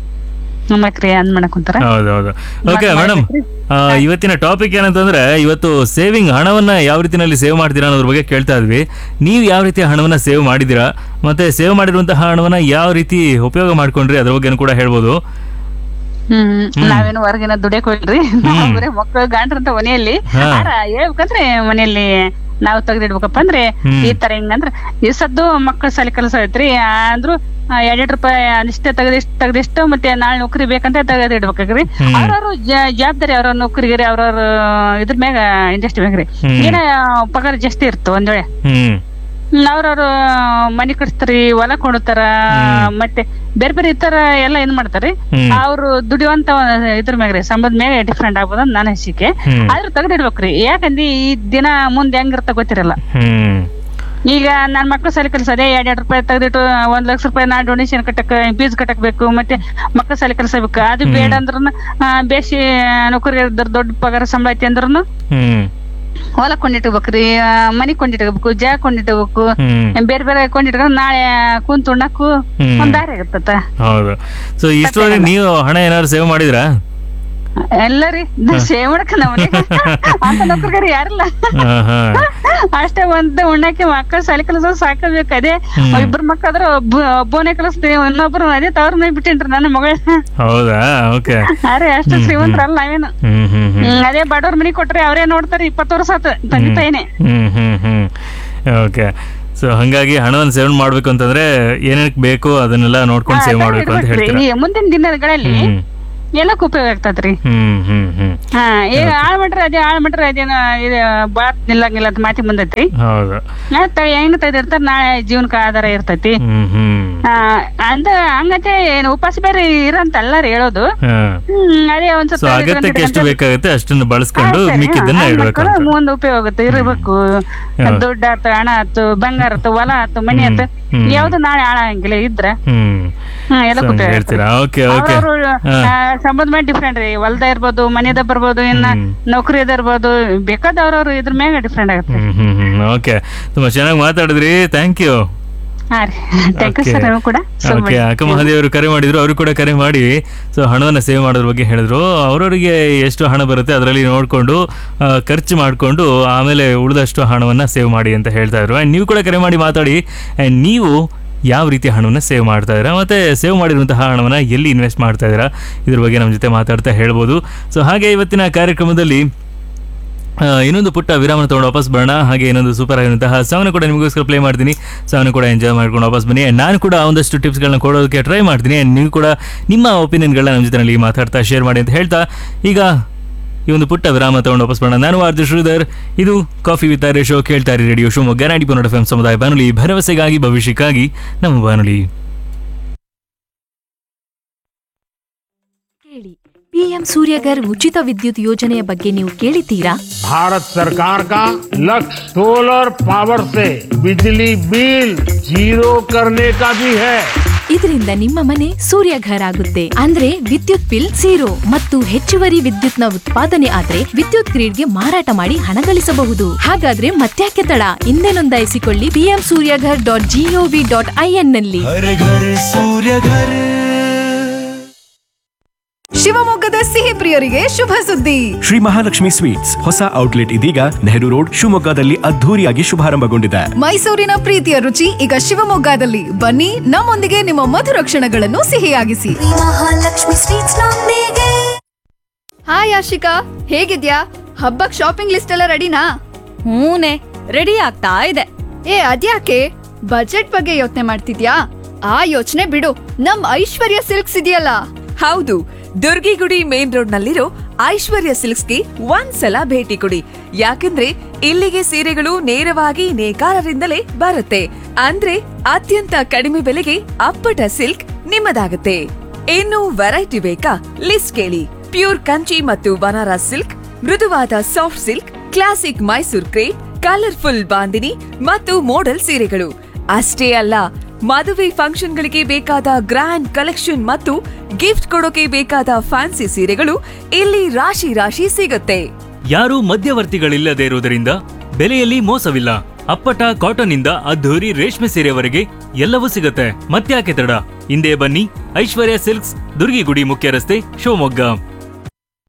ಮಕ್ರಿ ಅನ್ ಮಾಡಕ್ ಕುಂತಾರ ಹೌದೌದು ಓಕೆ ಮತ್ತೆ ಮೇಡಮ್ ಮಾಡ್ಬೇಕ್ರಿ? ಇವತ್ತಿನ ಟಾಪಿಕ್ ಏನಂತಂದ್ರೆ ಇವತ್ತು ಸೇವಿಂಗ್ ಹಣವನ್ನ ಯಾವ ರೀತಿನಲ್ಲಿ ಸೇವ್ ಮಾಡ್ತೀರಾ ಅನ್ನೋದ್ರ ಬಗ್ಗೆ ಕೇಳ್ತಾ ಇದ್ವಿ ನೀವು ಯಾವ ರೀತಿ ಹಣವನ್ನ ಸೇವ್ ಮಾಡಿದ್ದೀರಾ ಮತ್ತೆ ಸೇವ್ ಮಾಡಿರುವಂತಹ ಹಣವನ್ನ ಯಾವ ರೀತಿ ಉಪಯೋಗ ಮಾಡ್ಕೊಂಡ್ರಿ ಅದ್ರ ಬಗ್ಗೆ ಕೂಡ ಹೇಳ್ಬೋದು ಹ್ಮ್ ನಾವೇನು ಹೊರಗಿನ ದುಡಿಯಕ್ ಹೋಗಿಲ್ರಿ ನಾವು ಬರೇ ಮಕ್ಕಳು ಗಾಂಡ್ರಂತ ಮನೆಯಲ್ಲಿ ಹಾ. ಆರ ಹೇಳ್ಬೇಕಂದ್ರೆ ಮನೆಯಲ್ಲಿ ನಾವು ತೆಗ್ದಿಡ್ಬೇಕಪ್ಪ ಅಂದ್ರೆ ಹ್ಮ್. ಈ ತರ ಹಿಂಗಂದ್ರ ಈ ಸದ್ದು ಮಕ್ಕಳ ಸಾಲಿ ಕೆಲಸ ಐತ್ರಿ ಅಂದ್ರು ಎರಡೆರಡು ರೂಪಾಯಿ ಅದಿಷ್ಟೇ ತೆಗ್ದಿಷ್ಟು ತೆಗ್ದಿಷ್ಟು ಮತ್ತೆ ನಾಳೆ ನೌಕರಿ ಬೇಕಂತ ತೆಗೆದಿಡ್ಬೇಕಾಗ್ರಿ ಹ್ಮ್. ಅವ್ರವ್ರು ಜವಾಬ್ದಾರಿ ಅವ್ರವ್ರ ನೌಕರಿಗಿರಿ ಅವ್ರವ್ರ ಇದ್ರ ಮ್ಯಾಗ ಇಂಡಸ್ಟ್ರಿ ಮ್ಯಾಗ್ರಿ ಹ್ಮ್. ಏನ ಪಗಾರ ಜಾಸ್ತಿ ಇರ್ತು ಒಂದ್ ವೇಳೆ ಹ್ಮ್ ಅವ್ರವ್ರು ಮನಿ ಕಟ್ಸ್ತಾರಿ ಹೊಲ ಕೊಡ್ತಾರ ಹ್ಮ್. ಮತ್ತೆ ಬೇರೆ ಬೇರೆ ಇತರ ಎಲ್ಲ ಏನ್ ಮಾಡ್ತಾರಿ ಹ್ಮ್. ಅವ್ರು ದುಡಿಯುವಂತ ಇದ್ರ ಮ್ಯಾಗ್ರಿ ಸಂಬಂಧ ಮ್ಯಾಗ ಡಿಫ್ರೆಂಟ್ ಆಗ್ಬೋದ ನನ್ನ ಹಸಿಕೆ ಹ್ಮ್. ಆದ್ರೂ ತೆಗ್ದಿಡ್ಬೇಕ್ರಿ ಯಾಕಂದ್ರೆ ಈ ದಿನ ಮುಂದೆ ಹೆಂಗಿರ್ತ ಗೊತ್ತಿರಲ್ಲ ಹ್ಮ್ ಈಗ ನನ್ ಮಕ್ಳು ಸಾಲಿ ಕೆಲಸ ಅದೇ ಎರಡ್ ಎರಡ್ ರೂಪಾಯಿ ತೆಗ್ದಿಟ್ಟು ಒಂದ್ ಲಕ್ಷ ರೂಪಾಯಿ ನಾ ಡೊನೇಷನ್ ಕಟ್ಟಕ್ ಫೀಸ್ ಕಟ್ಟಕ್ ಬೇಕು ಮತ್ತೆ ಮಕ್ಳ ಸಾಲಿ ಕೆಲಸ ಬೇಕು ಅದು ಬೇಡ ಅಂದ್ರೂ ಬೇಸಿ ನೌಕರಿ ದೊಡ್ಡ ಪಗಾರ ಸಂಬಳ ಐತಿ ಅಂದ್ರೂ ಹ್ಮ್ ಹೊಲ ಕೊಂಡಿಟ್ಬೇಕ್ರಿ ಆ, ಮನಿ ಕೊಂಡಿಟ್ಬೇಕು ಜಾಗ ಕೊಂಡಿಟ್ಬೇಕು ಹ್ಮ್ ಬೇರೆ ಬೇರೆ ಕೊಂಡಿಟ್ಕೊಂಡು ನಾಳೆ ಕುಂತ್ ಉಣ್ಣಕ್ಕೂ ಹ್ಮ್. ಒಂದ್ ದಾರಿ ಆಗತ್ತ ಹೌದು ಸೊ ಇಷ್ಟರವರೆಗೆ ನೀವು ಹಣ ಏನಾದ್ರು ಸೇವ್ ಮಾಡಿದ್ರಾ ಎಲ್ಲ ರೀ ಸೇವ್ ಮಾಡಕ ನಮ್ಮನೆ ಅಂತ ನೌಕರಿಗಾರ ಯಾರಿಲ್ಲ ಹಾ, ಹಾ. ಅಷ್ಟೇ ಒಂದ್ ಉಣ್ಣಕ್ಕೆ ಮಕ್ಕಳ ಸಾಲಿ ಕಲಿಸೋ ಸಾಕಬೇಕು ಅದೇ ಹ್ಮ್. ಇಬ್ರು ಮಕ್ಕಳಾದ್ರ ಒಬ್ಬ ಒಬ್ಬನೇ ಕಲಿಸ್ತೀವಿ ಇನ್ನೊಬ್ರು ಅದೇ ತವ್ರ ಮನೆ ಬಿಟ್ಟಿನ್ರಿ ನನ್ನ ಮಗಳ ಹೌದಾ ಓಕೆ ಅರೆ ಅಷ್ಟು ಶ್ರೀಮಂತರಲ್ಲ ನಾವೇನು ಹ್ಮ್ ಹ್ಮ್ ಹ್ಮ್ ಹ್ಮ್, ಅದೇ ಬಡವ್ರ ಮನಿ ಕೊಟ್ರೆ ಅವರೇ ನೋಡ್ತಾರೆ ಇಪ್ಪತ್ತು ವರ್ಷ ಆತ ತಂದೆ ತಾಯಿನೇ ಹ್ಮ್ ಹ್ಮ್ ಹ್ಮ್ ಓಕೆ ಸೊ ಹಂಗಾಗಿ ಹಣವನ್ನು ಸೇವ್ ಮಾಡ್ಬೇಕು ಅಂತಂದ್ರೆ ಏನೇನಕ್ಕೆ ಬೇಕು ಅದನ್ನೆಲ್ಲ ನೋಡ್ಕೊಂಡು ಸೇವ್ ಮಾಡ್ಬೇಕು ಅಂತ ಹೇಳ್ತೀರಾ ಈ ಮುಂದಿನ ದಿನಗಳಲ್ಲಿ ಹ್ಮ್ ಎಲ್ಲಕ್ಕೂ ಉಪಯೋಗ ಆಗ್ತದ್ರಿ ಹ್ಮ್ ಹ್ಮ್ ಹ್ಮ್ ಹಾ ಈಗ ಆಳ್ ಮಟ್ರ ಅದೇ ಆಳ್ ಮಟ್ರ ಅದೇನ ಇದು ಬಾತ್ ನಿಲ್ಲಂಗಿಲ್ಲ ಅಂತ ಮಾತಿ ಮುಂದೈತ್ರಿ ಹೌದು ಹೆಂಗ್ ತೆಗ್ದಿರ್ತಾರ ನಾಳೆ ಜೀವನಕ್ಕೆ ಆಧಾರ ಇರ್ತೈತಿ ಹ್ಮ್ ಹ್ಮ್ ಆ, ಅಂದ ಹಂಗತೆ ಏನು ಉಪವಾಸ ಬೇರೆ ಇರಂತಲ್ಲ ರೀ ಹೇಳೋದು ಹಾ ಹ್ಮ್, ಅದೇ ಒಂದ್ ಸೊ ಸ್ವಲ್ಪ ಅಗತ್ಯಕ್ಕೆ ಎಷ್ಟು ಬೇಕಾಗುತ್ತೆ ಅಷ್ಟನ್ನು ಬಳಸ್ಕೊಂಡು ಹಾ, ಸರಿ, ಮಿಕ್ಕಿದ್ದನ್ನ ಹಾ, ಇಡ್ಬೇಕು ಮಕ್ಕಳು ಅಂತ ಮುಂದೆ ಉಪಯೋಗ ಆಗುತ್ತೆ ಇರ್ಬೇಕು ಹಾ. ದುಡ್ಡು ಆತು ಹಣ ಆತು ಬಂಗಾರ ಆತು ಹೊಲ ಆತು ಮನಿ ಆತು ಹ್ಮ್. ಯಾವ್ದು ನಾಳೆ ಹಾಳಾಗಂಗಿಲ್ಲ ಇದ್ರ ಹ್ಮ್ ಹ್ಮ್ ಎಲ್ಲ ಸೊ ಹಂಗೆ ಉಪಯೋಗ ಹೇಳ್ತೀರಾ ಓಕೆ ಓಕೆ ಅವ್ರವ್ರು ಸಂಬಂಧ ಮೇಲೆ ಡಿಫ್ರೆಂಟ್ ರೀ ಹೊಲ್ದ ಇರ್ಬೋದು ಮನೆದ ಬರ್ಬೋದು ಇನ್ನ ಹ್ಮ್. ನೌಕರಿದ ಇರ್ಬೋದು ಬೇಕಾದ ಅವ್ರವ್ರು ಇದ್ರ ಮ್ಯಾಗ ಡಿಫ್ರೆಂಟ್ ಆಗುತ್ತೆ ಹ್ಮ್ ಹ್ಮ್ ಹ್ಮ್ ಓಕೆ ತುಂಬಾ ಚೆನ್ನಾಗಿ ಮಾತಾಡಿದ್ರಿ ಥ್ಯಾಂಕ್ ಯು ಹಾ ರೀ ಥ್ಯಾಂಕ್ ಯು Okay. ಸರ್ ನೀವು ಕೂಡ So ಓಕೆ much. ಅಕ್ಕ ಮಹಾದೇವರು ಕರೆ ಮಾಡಿದ್ರು ಅವರು ಕೂಡ ಕರೆ ಮಾಡಿ ಸೊ ಹಣವನ್ನು ಸೇವ್ ಮಾಡೋದ್ರ ಬಗ್ಗೆ ಹೇಳಿದ್ರು ಅವರವರಿಗೆ ಎಷ್ಟು ಹಣ ಬರುತ್ತೆ ಅದರಲ್ಲಿ ನೋಡಿಕೊಂಡು ಖರ್ಚು ಮಾಡಿಕೊಂಡು ಆಮೇಲೆ ಉಳಿದಷ್ಟು ಹಣವನ್ನು ಸೇವ್ ಮಾಡಿ ಅಂತ ಹೇಳ್ತಾ ಇದ್ರು ಆ್ಯಂಡ್ ನೀವು ಕೂಡ ಕರೆ ಮಾಡಿ ಮಾತಾಡಿ ಆ್ಯಂಡ್ ನೀವು ಯಾವ ರೀತಿ ಹಣವನ್ನು ಸೇವ್ ಮಾಡ್ತಾ ಇದ್ದೀರಾ ಮತ್ತು ಸೇವ್ ಮಾಡಿರುವಂತಹ ಹಣವನ್ನು ಎಲ್ಲಿ ಇನ್ವೆಸ್ಟ್ ಮಾಡ್ತಾ ಇದ್ದೀರಾ ಇದ್ರ ಬಗ್ಗೆ ನಮ್ಮ ಜೊತೆ ಮಾತಾಡ್ತಾ ಹೇಳ್ಬೋದು ಸೊ ಹಾಗೆ ಇವತ್ತಿನ ಕಾರ್ಯಕ್ರಮದಲ್ಲಿ ಆ, ಇನ್ನೊಂದು ಪುಟ್ಟ ವಿರಾಮ ತಗೊಂಡು ವಾಪಸ್ ಬರೋಣ ಹಾಗೆ ಇನ್ನೊಂದು ಸೂಪರ್ ಆಗಿರುವಂತಹ ಸಾಂಗ್ನ ಕೂಡ ನಿಮಗೋಸ್ಕರ ಪ್ಲೇ ಮಾಡ್ತೀನಿ ಸಾಂಗ್ನ ಕೂಡ ಎಂಜಾಯ್ ಮಾಡ್ಕೊಂಡು ವಾಪಸ್ ಬನ್ನಿ And ನಾನು ಕೂಡ ಒಂದಷ್ಟು ಟಿಪ್ಸ್ಗಳನ್ನ ಕೊಡೋದಕ್ಕೆ ಟ್ರೈ ಮಾಡ್ತೀನಿ And ನೀವು ಕೂಡ ನಿಮ್ಮ ಒಪಿನಿಯನ್ಗಳನ್ನ ನಮ್ಮ ಜೊತೆನಲ್ಲಿ ಮಾತಾಡ್ತಾ ಶೇರ್ ಮಾಡಿ ಅಂತ ಹೇಳ್ತಾ ಈಗ ಈ ಒಂದು ಪುಟ್ಟ ವಿರಾಮ ತಗೊಂಡು ವಾಪಸ್ ಬರೋಣ ನಾನು ಆರ್ಜು ಶ್ರೀಧರ್ ಇದು ಕಾಫಿ ವಿತ್ ಶೋ ಕೇಳ್ತಾ ಇರಿ ರೇಡಿಯೋ ಶಿವಮೊಗ್ಗ ನಾಡಿ ಪನ್ನಡ ಎಫ್ ಸಮುದಾಯ ಬಾನುಲಿ ಭರವಸೆಗಾಗಿ ಭವಿಷ್ಯಕ್ಕಾಗಿ ನಮ್ಮ ಬಾನುಲಿ ಕೇಳಿ ಪಿಎಂ ಸೂರ್ಯಗರ್ ಉಚಿತ ವಿದ್ಯುತ್ ಯೋಜನೆಯ ಬಗ್ಗೆ ನೀವು ಕೇಳಿದ್ದೀರಾ भारत सरकार का लक्ष्य सोलर पावर से बिजली बिल जीरो करने का भी है ಇದರಿಂದ ನಿಮ್ಮ ಮನೆ ಸೂರ್ಯಘರ್ ಆಗುತ್ತೆ ಅಂದ್ರೆ ವಿದ್ಯುತ್ ಬಿಲ್ ಝೀರೋ ಮತ್ತು ಹೆಚ್ಚುವರಿ ವಿದ್ಯುತ್ನ ಉತ್ಪಾದನೆ ಆದ್ರೆ ವಿದ್ಯುತ್ ಗ್ರಿಡ್ಗೆ ಮಾರಾಟ ಮಾಡಿ ಹಣ ಗಳಿಸಬಹುದು ಹಾಗಾದ್ರೆ ಮತ್ತ್ಯಾಕೆ ತಡ ಹಿಂದೆ ನೋಂದಾಯಿಸಿಕೊಳ್ಳಿ PM Suryaghar dot G O V dot I N ನಲ್ಲಿ ಶಿವಮೊಗ್ಗದ ಸಿಹಿ ಪ್ರಿಯರಿಗೆ ಶುಭ ಸುದ್ದಿ ಶ್ರೀ ಮಹಾಲಕ್ಷ್ಮಿ ಸ್ವೀಟ್ಸ್ ಹೊಸ ಔಟ್ಲೆಟ್ ಇದೀಗ ನೆಹರು ರೋಡ್ ಶಿವಮೊಗ್ಗದಲ್ಲಿ ಅದ್ಧೂರಿಯಾಗಿ ಶುಭಾರಂಭಗೊಂಡಿದೆ ಮೈಸೂರಿನ ಪ್ರೀತಿಯ ರುಚಿ ಈಗ ಶಿವಮೊಗ್ಗದಲ್ಲಿ ಬನ್ನಿ ನಮ್ಮೊಂದಿಗೆ ನಿಮ್ಮ ಮಧುರ ಕ್ಷಣಗಳನ್ನು ಸಿಹಿಯಾಗಿಸಿ ಮಹಾಲಕ್ಷ್ಮಿ ಸ್ವೀಟ್ಸ್ ನೊಂದಿಗೆ ಹಾಯ್ ಆಶಿಕಾ ಹೇಗಿದ್ಯಾ ಹಬ್ಬಕ್ ಶಾಪಿಂಗ್ ಲಿಸ್ಟ್ ಎಲ್ಲ ರೆಡಿನಾ ಹೂನೆ ರೆಡಿ ಆಗ್ತಾ ಇದೆ ಏ ಅದ್ಯಾಕೆ ಬಜೆಟ್ ಬಗ್ಗೆ ಯೋಚನೆ ಮಾಡ್ತಿದ್ಯಾ ಆ ಯೋಚನೆ ಬಿಡು ನಮ್ ಐಶ್ವರ್ಯ ಸಿಲ್ಕ್ಸ್ ಇದೆಯಲ್ಲ ಹೌದು ದುರ್ಗಿಗುಡಿ ಮೇನ್ ರೋಡ್ ನಲ್ಲಿರೋ ಐಶ್ವರ್ಯ ಸಿಲ್ಕ್ಸ್ಗೆ ಒಂದ್ಸಲ ಭೇಟಿ ಕೊಡಿ ಯಾಕಂದ್ರೆ ಇಲ್ಲಿಗೆ ಸೀರೆಗಳು ನೇರವಾಗಿ ನೇಕಾರರಿಂದಲೇ ಬರುತ್ತೆ ಅಂದ್ರೆ ಅತ್ಯಂತ ಕಡಿಮೆ ಬೆಲೆಗೆ ಅಪ್ಪಟ ಸಿಲ್ಕ್ ನಿಮ್ಮದಾಗುತ್ತೆ ಇನ್ನು ವೆರೈಟಿ ಬೇಕಾ ಲಿಸ್ಟ್ ಕೇಳಿ ಪ್ಯೂರ್ ಕಂಚಿ ಮತ್ತು ಬನಾರಸ್ ಸಿಲ್ಕ್ ಮೃದುವಾದ soft silk classic Mysore crepe colourful bandhani ಮತ್ತು ಮೋಡಲ್ ಸೀರೆಗಳು ಅಷ್ಟೇ ಅಲ್ಲ ಮದುವೆ ಫಂಕ್ಷನ್ಗಳಿಗೆ ಬೇಕಾದ ಗ್ರ್ಯಾಂಡ್ ಕಲೆಕ್ಷನ್ ಮತ್ತು ಗಿಫ್ಟ್ ಕೊಡೋಕೆ ಬೇಕಾದ ಫ್ಯಾನ್ಸಿ ಸೀರೆಗಳು ಇಲ್ಲಿ ರಾಶಿ ರಾಶಿ ಸಿಗುತ್ತೆ ಯಾರೂ ಮಧ್ಯವರ್ತಿಗಳಿಲ್ಲದೆ ಇರುವುದರಿಂದ ಬೆಲೆಯಲ್ಲಿ ಮೋಸವಿಲ್ಲ ಅಪ್ಪಟ ಕಾಟನ್ ಇಂದ ಅದ್ಧೂರಿ ರೇಷ್ಮೆ ಸೀರೆವರೆಗೆ ಎಲ್ಲವೂ ಸಿಗುತ್ತೆ ಮತ್ತ್ಯಾಕೆ ತಡ ಹಿಂದೆ ಬನ್ನಿ ಐಶ್ವರ್ಯ ಸಿಲ್ಕ್ಸ್ ದುರ್ಗಿಗುಡಿ ಮುಖ್ಯ ರಸ್ತೆ ಶಿವಮೊಗ್ಗ